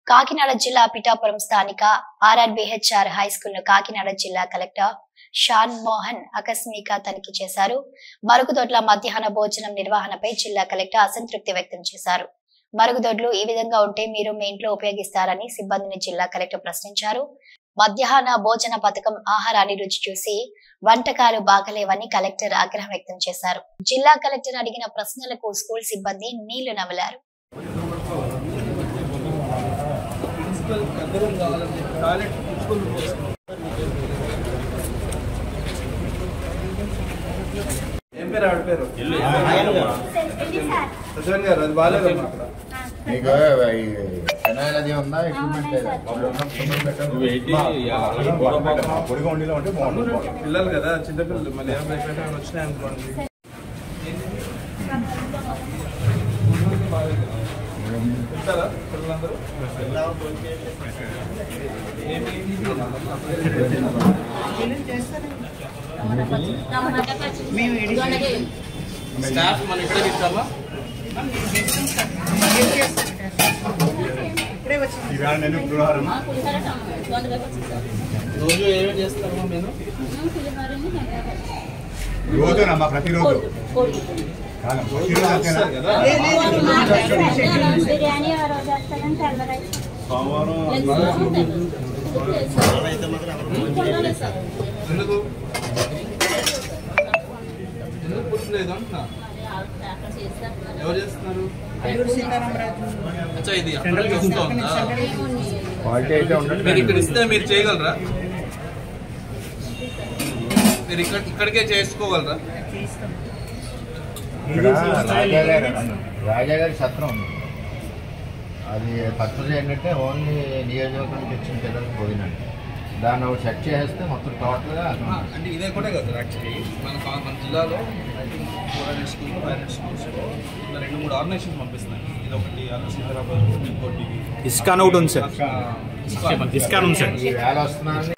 కాకినాడ జిల్లా పిఠాపురం స్థానిక RRBHR high school ను కాకినాడ జిల్లా కలెక్టర్ షాన్ మోహన్ ఆకస్మిక తనిఖీ చేశారు మరుగుదొడ్ల మధ్యాహ్న భోజనం నిర్వహణపై జిల్లా కలెక్టర్ అసంతృప్తి వ్యక్తం చేశారు మరుగుదొడ్లు ఈ విధంగా ఉంటే మీరు మీ ఇంట్లో ఉపయోగిస్తారని సిబ్బందిని జిల్లా కలెక్టర్ ప్రశ్నించారు మధ్యాహ్న భోజన పథకం ఆహారాన్ని రుచి చూసి వంటకాలు బాగలేవని కలెక్టర్ ఆగ్రహం వ్యక్తం చేశారు జిల్లా కలెక్టర్ అడిగిన ప్రశ్నలకు స్కూల్ సిబ్బంది నీళ్లు నమిలారు ప్రిన్సిపల్ అందరం కావాలని టాయిలెట్ ప్రిన్సిపల్ కోసం ఏం పేరు ఆవిడ పేరు సత్యన్ గారు అది బాగాలేదమ్మా అక్కడ మీకు ఈ ఫినాయిల్ అది ఉందా ఎక్విప్మెంట్ లేదా వాళ్ళు ఉన్నప్పుడు పొడిగా ఉండేలా ఉంటే బాగుంటుంది పిల్లలు కదా చిన్నపిల్లలు మళ్ళీ ఏం భయపెట్టాలి వచ్చినాయి అనుకోండి ఉంటారా పిల్లలందరూ స్టాఫ్ మన ఇక్కడ ఇస్తామా ఈవేళ నేను గృహారం రోజు ఏమేమి చేస్తారమ్మా నేను రోజునమ్మా ప్రతిరోజు కాదమ్మా, ప్రతిరోజు అంతేనా? వస్తారు కదా బిర్యానీ ఆ రోజు వస్తారని తెల్లరైస్ ఎందుకు ఎందుకు పుట్టలేదు అంటున్నా ఎవరు చేస్తున్నారు అచ్చా ఇది అక్కడ చూస్తుందా క్వాలిటీ అయితే ఉండదు మీరు ఇక్కడ ఇస్తే మీరు చేయగలరా మీరు ఇక్కడ ఇక్కడికే చేసుకోగలరా ఇక్కడ రాజాగారి రాజాగారి సత్రం ఉంది అది పర్పస్ ఏంటంటే ఓన్లీ నియోజకవర్గం నుంచి వచ్చిన పిల్లలకు భోజనం దాన్ని ఒకటి సెట్ చేస్తే మొత్తం టోటల్గా ఆ, అంటే ఇదే కూడా కదా యాక్చువల్లీ మన కా- మన జిల్లాలో four hundred school five hundred schools ఇట్లా రెండు మూడు ఆర్గనైజేషన్స్ పంపిస్తున్నాయి ఇది ఒకటి సికింద్రాబాద్ ఇంకోటి ఇస్కాన్ ఒకటి ఉంది సార్ ఇస్కాన్ ఇస్కాన్ ఉంది సార్ ఈ వేళ వస్తున్నారని